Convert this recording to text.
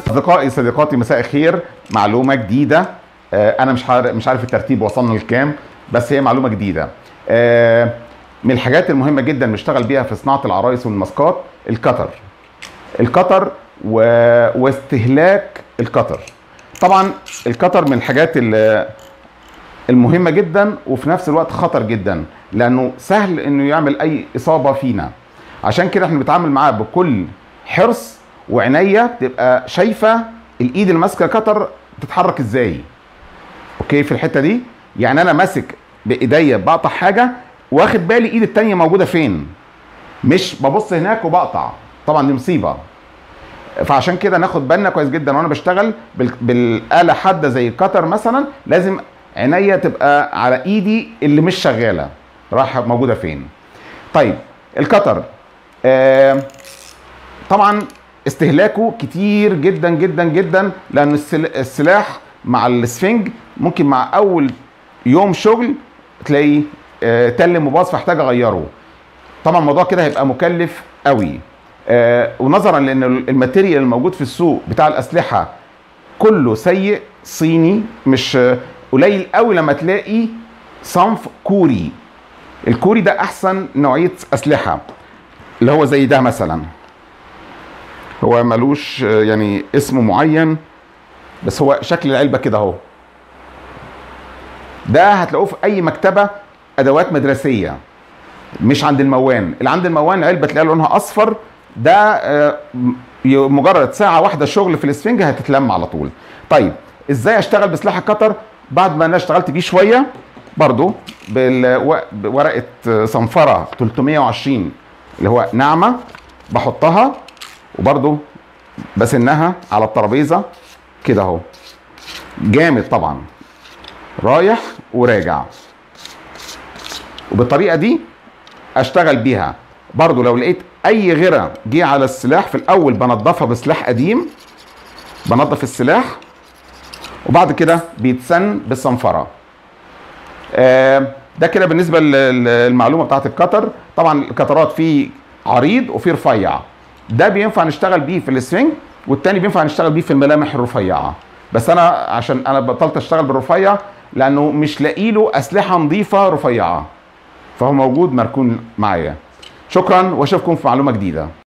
اصدقائي صديقاتي مساء الخير معلومه جديده آه، انا مش عارف مش عارف الترتيب وصلنا لكام بس هي معلومه جديده آه، من الحاجات المهمه جدا بنشتغل بيها في صناعه العرايس والماسكات الكتر الكتر و... واستهلاك الكتر طبعا الكتر من الحاجات اللي المهمه جدا وفي نفس الوقت خطر جدا لانه سهل انه يعمل اي اصابه فينا عشان كده احنا بنتعامل معاه بكل حرص وعنايه تبقى شايفه الايد اللي ماسكه كتر تتحرك ازاي اوكي في الحته دي يعني انا ماسك بايديا بقطع حاجه واخد بالي ايد التانية موجوده فين مش ببص هناك وبقطع طبعا دي مصيبه فعشان كده ناخد بالنا كويس جدا وانا بشتغل بال- بالاله حاده زي الكتر مثلا لازم عينيا تبقى على ايدي اللي مش شغاله رايحه موجوده فين طيب الكتر آه طبعا استهلاكه كتير جدا جدا جدا لان السل- السلاح مع السفنج ممكن مع اول يوم شغل تلاقي آه، تلم وباظ فاحتاج اغيره طبعا الموضوع كده هيبقى مكلف قوي آه ونظرا لان الماتيريال الموجود في السوق بتاع الاسلحه كله سيء صيني مش آه، قليل قوي لما تلاقي صنف كوري الكوري ده احسن نوعيه اسلحه اللي هو زي ده مثلا هو ملوش آه، يعني اسم معين بس هو شكل العلبه كده اهو ده هتلاقوه في اي مكتبه ادوات مدرسيه مش عند الموان اللي عند الموان علبه تلاقي لونها اصفر ده آه، م- مجرد ساعه واحده شغل في الاسفنج هتتلم على طول طيب ازاي اشتغل بسلاح الكتر بعد ما انا اشتغلت بيه شويه برضو بالو- بورقه آه، صنفره 320 اللي هو ناعمه بحطها وبرضو بسنها على الترابيزه كده اهو جامد طبعا رايح وراجع وبالطريقه دي اشتغل بيها برضو لو لقيت اي غيره جه على السلاح في الاول بنضفها بسلاح قديم بنضف السلاح وبعد كده بيتسن بالصنفره آه، ده كده بالنسبه لل- للمعلومه بتاعت الكتر طبعا الكترات في عريض وفي رفيع ده بينفع نشتغل بيه في السفنج والتاني بينفع نشتغل بيه في الملامح الرفيعه بس انا عشان انا بطلت اشتغل بالرفيع لانه مش لاقي له اسلحه نظيفه رفيعه فهو موجود مركون معايا شكرا واشوفكم في معلومه جديده